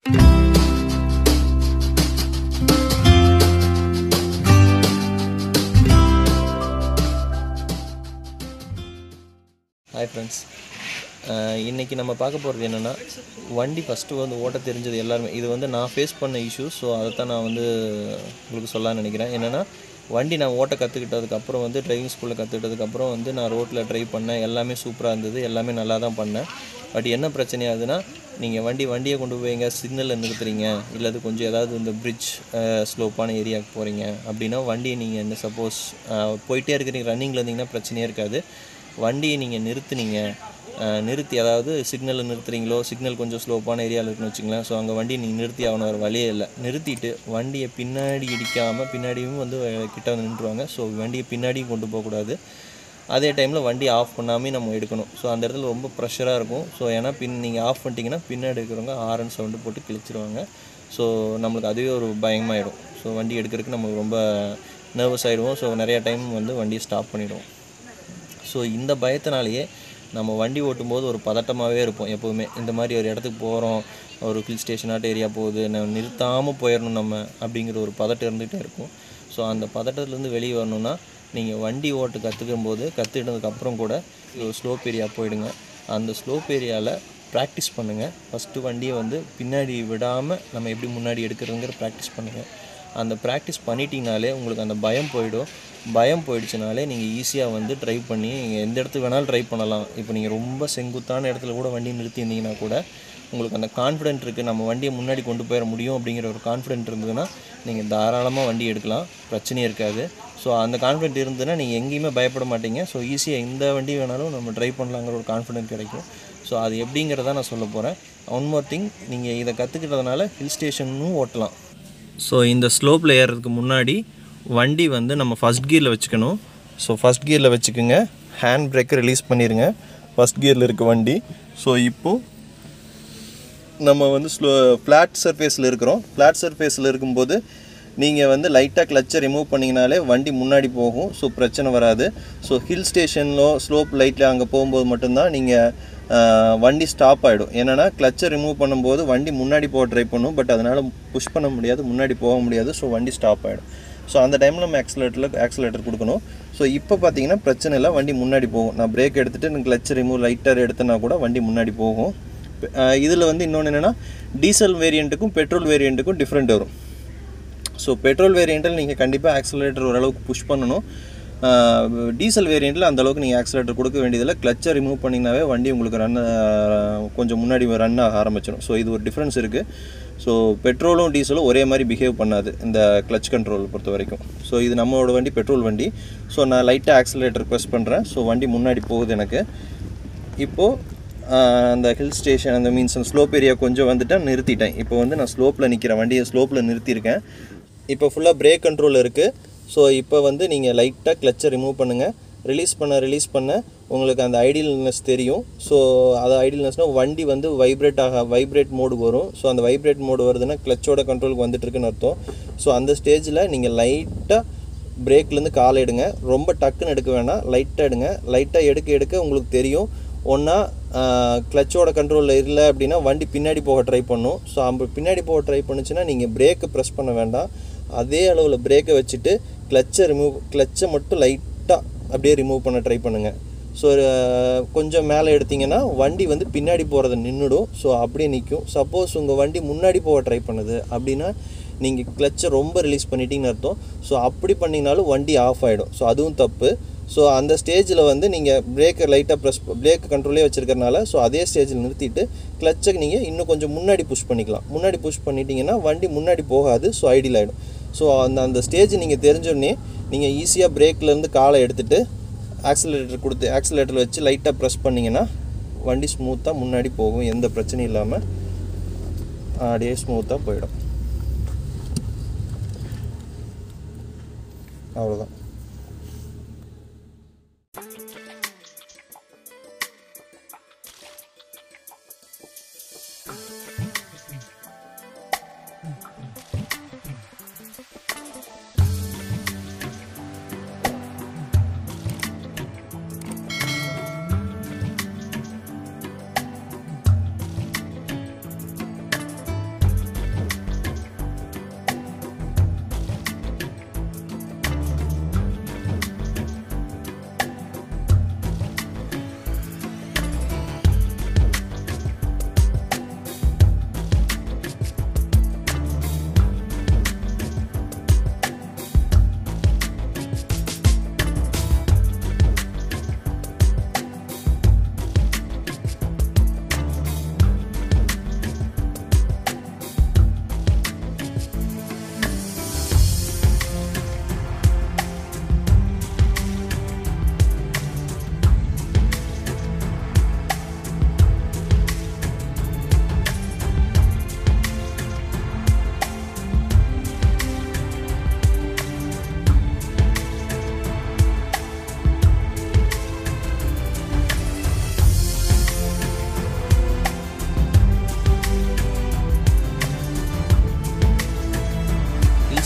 hi friends இன்றைக்கி நம்ம பார்க்க போகிறது என்னென்னா வண்டி ஃபஸ்ட்டு வந்து ஓட்ட தெரிஞ்சது எல்லாருமே இது வந்து நான் ஃபேஸ் பண்ண இஷ்யூஸ் ஸோ அதை தான் நான் வந்து உங்களுக்கு சொல்லலாம்னு நினைக்கிறேன் என்னென்னா வண்டி நான் ஓட்ட கற்றுக்கிட்டதுக்கப்புறம் வந்து டிரைவிங் ஸ்கூலில் கற்றுக்கிட்டதுக்கப்புறம் வந்து நான் ரோட்டில் ட்ரைவ் பண்ணேன் எல்லாமே சூப்பராக இருந்தது எல்லாமே நல்லா தான் பண்ணேன் பட் என்ன பிரச்சனையாகுதுன்னா நீங்கள் வண்டி வண்டியை கொண்டு போய் எங்கே சிக்னலில் நிறுத்துறீங்க இல்லது கொஞ்சம் ஏதாவது இந்த பிரிட்ஜ் ஸ்லோப்பான ஏரியாவுக்கு போகிறீங்க அப்படின்னா வண்டியை நீங்கள் என்ன சப்போஸ் போயிட்டே இருக்கிறீங்க ரன்னிங்கில் இருந்தீங்கன்னா பிரச்சனையே இருக்காது வண்டியை நீங்கள் நிறுத்துனீங்க அஹ், நிறுத்தி அதாவது சிக்னலில் நிறுத்துறீங்களோ சிக்னல் கொஞ்சம் ஸ்லோப்பான ஏரியாவில் இருக்குன்னு வச்சுங்களேன் ஸோ அங்கே வண்டியை நீங்கள் நிறுத்தி ஆகணும் வேறு வழியே இல்லை நிறுத்திட்டு வண்டியை பின்னாடி இடிக்காமல் பின்னாடியும் வந்து அஹ், கிட்ட வந்து நின்றுவாங்க ஸோ வண்டியை பின்னாடியும் கொண்டு போகக்கூடாது அதே டைமில் வண்டி ஆஃப் பண்ணாமே நம்ம எடுக்கணும் ஸோ அந்த இடத்துல ரொம்ப ப்ரெஷராக இருக்கும் ஸோ ஏன்னா பின் நீங்கள் ஆஃப் பண்ணிட்டீங்கன்னா பின்னாடி இருக்கிறவங்க ஆரன் சவுண்டு போட்டு கிழிச்சிருவாங்க ஸோ நம்மளுக்கு அதுவே ஒரு பயமாயிடும் ஸோ வண்டி எடுக்கிறதுக்கு நம்ம ரொம்ப நர்வஸ் ஆகிடுவோம் ஸோ நிறைய டைம் வந்து வண்டியை ஸ்டாப் பண்ணிவிடுவோம் ஸோ இந்த பயத்தினாலேயே நம்ம வண்டி ஓட்டும்போது ஒரு பதட்டமாகவே இருப்போம் எப்போவுமே இந்த மாதிரி ஒரு இடத்துக்கு போகிறோம் ஒரு ஹில் ஸ்டேஷனாட்ட ஏரியா போகுது நம்ம நிறுத்தாமல் போயிடணும் நம்ம அப்படிங்கிற ஒரு பதட்டம் இருந்துகிட்டே இருக்கும் ஸோ அந்த பதட்டத்துலேருந்து வெளியே வரணும்னா நீங்கள் வண்டி ஓட்டு கற்றுக்கும் போது கற்றுக்கிட்டதுக்கப்புறம் கூட ஒரு ஸ்லோப் ஏரியா போயிடுங்க அந்த ஸ்லோப் ஏரியாவில் ப்ராக்டிஸ் பண்ணுங்கள் ஃபஸ்ட்டு வண்டியை வந்து பின்னாடி விடாமல் நம்ம எப்படி முன்னாடி எடுக்கிறதுங்கிற ப்ராக்டிஸ் பண்ணுங்கள் அந்த ப்ராக்டிஸ் பண்ணிட்டீங்கனாலே உங்களுக்கு அந்த பயம் போயிடும் பயம் போயிடுச்சுனாலே நீங்கள் ஈஸியாக வந்து ட்ரைவ் பண்ணி நீங்கள் எந்த இடத்துக்கு வேணாலும் ட்ரைவ் பண்ணலாம் இப்போ நீங்கள் ரொம்ப செங்குத்தான இடத்துல கூட வண்டி நிறுத்தியிருந்தீங்கன்னா கூட உங்களுக்கு அந்த கான்ஃபிடென்ட் இருக்குது நம்ம வண்டியை முன்னாடி கொண்டு போயிட முடியும் அப்படிங்கிற ஒரு கான்ஃபிடென்ட் இருந்ததுன்னா நீங்கள் தாராளமாக வண்டி எடுக்கலாம் பிரச்சனையே இருக்காது ஸோ அந்த கான்ஃபிடென்ட் இருந்ததுன்னா நீங்கள் எங்கேயுமே பயப்பட மாட்டீங்க ஸோ ஈஸியாக எந்த வண்டி வேணாலும் நம்ம ட்ரைவ் பண்ணலாங்கிற ஒரு கான்ஃபிடென்ட் கிடைக்கும் ஸோ அது எப்படிங்கிறத நான் சொல்ல போகிறேன் ஒன் மோர் திங் நீங்கள் இதை கற்றுக்கிட்டதுனால ஹில் ஸ்டேஷனும் ஓட்டலாம் ஸோ இந்த ஸ்லோப்பில் ஏறுறதுக்கு முன்னாடி வண்டி வந்து நம்ம ஃபஸ்ட் கியரில் வச்சுக்கணும் ஸோ ஃபஸ்ட் கியரில் வச்சுக்கோங்க ஹேண்ட் பிரேக்கை ரிலீஸ் பண்ணிடுங்க ஃபஸ்ட் கியரில் இருக்க வண்டி ஸோ இப்போது நம்ம வந்து ஸ்லோ ஃப்ளாட் சர்ஃபேஸில் இருக்கிறோம் ஃப்ளாட் சர்ஃபேஸில் இருக்கும்போது நீங்கள் வந்து லைட்டாக கிளச்சை ரிமூவ் பண்ணிங்கனாலே வண்டி முன்னாடி போகும் ஸோ பிரச்சனை வராது ஸோ ஹில் ஸ்டேஷனிலோ ஸ்லோப் லைட்டில் அங்கே போகும்போது மட்டும்தான் நீங்கள் வண்டி ஸ்டாப் ஆகிடும் என்னென்னா கிளச்சை ரிமூவ் பண்ணும்போது வண்டி முன்னாடி போக ட்ரை பண்ணும் பட் அதனால் புஷ் பண்ண முடியாது முன்னாடி போக முடியாது ஸோ வண்டி ஸ்டாப் ஆகிடும் ஸோ அந்த டைமில் நம்ம ஆக்சிலேட்டரில் ஆக்சிலேட்டர் கொடுக்கணும் ஸோ இப்போ பார்த்தீங்கன்னா பிரச்சனை இல்லை வண்டி முன்னாடி போகும் நான் பிரேக் எடுத்துகிட்டு கிளச் ரிமூவ் லைட்டர் எடுத்தேன்னா கூட வண்டி முன்னாடி போகும் இதில் வந்து இன்னொன்று என்னென்னா டீசல் வேரியண்ட்டுக்கும் பெட்ரோல் வேரியண்ட்டுக்கும் டிஃப்ரெண்ட் வரும் ஸோ பெட்ரோல் வேரியண்ட்டில் நீங்கள் கண்டிப்பாக ஆக்சிலேட்டர் ஓரளவுக்கு புஷ் பண்ணணும் டீசல் வேரியண்ட்டில் அந்தளவுக்கு நீங்கள் ஆக்சிலேட்டர் கொடுக்க வேண்டியதில்லை கிளச்சை ரிமூவ் பண்ணிங்கனாவே வண்டி உங்களுக்கு ரன் கொஞ்சம் முன்னாடி ரன் ஆக ஆரம்பிச்சிடும் ஸோ இது ஒரு டிஃப்ரென்ஸ் இருக்குது ஸோ பெட்ரோலும் டீசலும் ஒரே மாதிரி பிஹேவ் பண்ணாது இந்த கிளச் கண்ட்ரோல் பொறுத்த வரைக்கும் ஸோ இது நம்மளோட வண்டி பெட்ரோல் வண்டி ஸோ நான் லைட்டாக ஆக்சிலேட்டர் ப்ரெஸ் பண்ணுறேன் ஸோ வண்டி முன்னாடி போகுது எனக்கு இப்போது அந்த ஹில் ஸ்டேஷன் அந்த மீன்ஸ் அந்த ஸ்லோப் ஏரியா கொஞ்சம் வந்துட்டேன் நிறுத்திட்டேன் இப்போ வந்து நான் ஸ்லோப்பில் நிற்கிறேன் வண்டியை ஸ்லோப்பில் நிறுத்தியிருக்கேன் இப்போ ஃபுல்லாக பிரேக் கண்ட்ரோல் இருக்குது ஸோ இப்போ வந்து நீங்கள் லைட்டாக கிளச்சை ரிமூவ் பண்ணுங்கள் ரிலீஸ் பண்ண ரிலீஸ் பண்ண உங்களுக்கு அந்த ஐடியல்னஸ் தெரியும் ஸோ அது ஐடியல்னஸ்னால் வண்டி வந்து வைப்ரேட் ஆக வைப்ரேட் மோடு வரும் ஸோ அந்த வைப்ரேட் மோடு வருதுன்னா கிளச்சோட கண்ட்ரோலுக்கு வந்துட்டுருக்குன்னு அர்த்தம் ஸோ அந்த ஸ்டேஜில் நீங்கள் லைட்டாக பிரேக்லேருந்து கால் எடுங்க ரொம்ப டக்குன்னு எடுக்க வேணாம் லைட்டாக எடுங்க லைட்டாக எடுக்க எடுக்க உங்களுக்கு தெரியும் ஒன்றா கிளச்சோட கண்ட்ரோலில் இல்லை அப்படின்னா வண்டி பின்னாடி போக ட்ரை பண்ணும் ஸோ அப்போ பின்னாடி போக ட்ரை பண்ணுச்சுன்னா நீங்கள் பிரேக்கை ப்ரெஸ் பண்ண வேண்டாம் அதே அளவில் பிரேக்கை வச்சுட்டு கிளச்சை ரிமூவ் கிளச்சை மட்டும் லைட்டாக அப்படியே ரிமூவ் பண்ண ட்ரை பண்ணுங்கள் ஸோ கொஞ்சம் மேலே எடுத்தீங்கன்னா வண்டி வந்து பின்னாடி போகிறத நின்றுடும் ஸோ அப்படியே நிற்கும் சப்போஸ் உங்கள் வண்டி முன்னாடி போக ட்ரை பண்ணுது அப்படின்னா நீங்கள் கிளச்சை ரொம்ப ரிலீஸ் பண்ணிட்டீங்கன்னு அர்த்தம் ஸோ அப்படி பண்ணிங்கனாலும் வண்டி ஆஃப் ஆகிடும் ஸோ அதுவும் தப்பு ஸோ அந்த ஸ்டேஜில் வந்து நீங்கள் பிரேக்கை லைட்டாக ப்ரெஸ் பிரேக் கண்ட்ரோலே வச்சுருக்கறனால ஸோ அதே ஸ்டேஜில் நிறுத்திட்டு கிளச்சை நீங்கள் இன்னும் கொஞ்சம் முன்னாடி புஷ் பண்ணிக்கலாம் முன்னாடி புஷ் பண்ணிட்டீங்கன்னா வண்டி முன்னாடி போகாது ஸோ ஐடியல் ஆகிடும் ஸோ அந்த அந்த ஸ்டேஜ் நீங்கள் தெரிஞ்சோடனே நீங்கள் ஈஸியாக பிரேக்லேருந்து காலை எடுத்துகிட்டு ஆக்சிலேட்டர் கொடுத்து ஆக்சிலேட்டர் வச்சு லைட்டாக ப்ரெஸ் பண்ணிங்கன்னா வண்டி ஸ்மூத்தாக முன்னாடி போகும் எந்த பிரச்சனையும் இல்லாமல் அப்படியே ஸ்மூத்தாக போயிடும் அவ்வளோதான்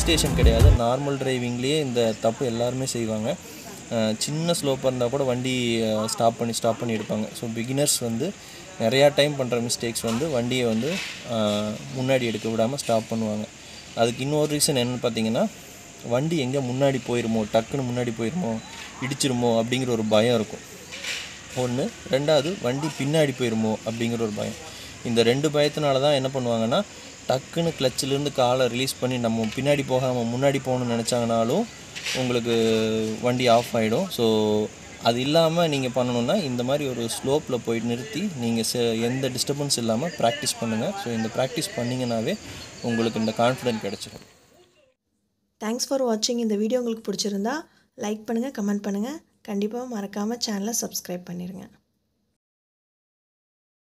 ஹெசிடேஷன் கிடையாது நார்மல் டிரைவிங்லேயே இந்த தப்பு எல்லாருமே செய்வாங்க அஹ் சின்ன ஸ்லோப்பாக இருந்தால் கூட வண்டி ஸ்டாப் பண்ணி ஸ்டாப் பண்ணி எடுப்பாங்க ஸோ பிகினர்ஸ் வந்து நிறையா டைம் பண்ணுற மிஸ்டேக்ஸ் வந்து வண்டியை வந்து அஹ், முன்னாடி எடுக்க விடாமல் ஸ்டாப் பண்ணுவாங்க அதுக்கு இன்னொரு ரீசன் என்னென்னு பார்த்தீங்கன்னா வண்டி எங்கே முன்னாடி போயிருமோ டக்குன்னு முன்னாடி போயிருமோ இடிச்சிருமோ அப்படிங்கிற ஒரு பயம் இருக்கும் ஒன்று ரெண்டாவது வண்டி பின்னாடி போயிருமோ அப்படிங்கிற ஒரு பயம் இந்த ரெண்டு பயத்தினால தான் என்ன பண்ணுவாங்கன்னா டக்குன்னு கிளச்சிலேருந்து காலை ரிலீஸ் பண்ணி நம்ம பின்னாடி போகாமல் முன்னாடி போகணும்னு நினச்சாங்கனாலும் உங்களுக்கு வண்டி ஆஃப் ஆகிடும் ஸோ அது இல்லாமல் நீங்கள் பண்ணணுன்னா இந்த மாதிரி ஒரு ஸ்லோப்பில் போயிட்டு நிறுத்தி நீங்கள் செ எந்த டிஸ்டர்பன்ஸ் இல்லாமல் ப்ராக்டிஸ் பண்ணுங்கள் ஸோ இந்த ப்ராக்டிஸ் பண்ணிங்கனாவே உங்களுக்கு இந்த கான்ஃபிடென்ட் கிடச்சிடும் தேங்க்ஸ் ஃபார் வாட்சிங் இந்த வீடியோ உங்களுக்கு பிடிச்சிருந்தா லைக் பண்ணுங்கள் கமெண்ட் பண்ணுங்கள் கண்டிப்பாக மறக்காமல் சேனலை சப்ஸ்கிரைப் பண்ணிடுங்க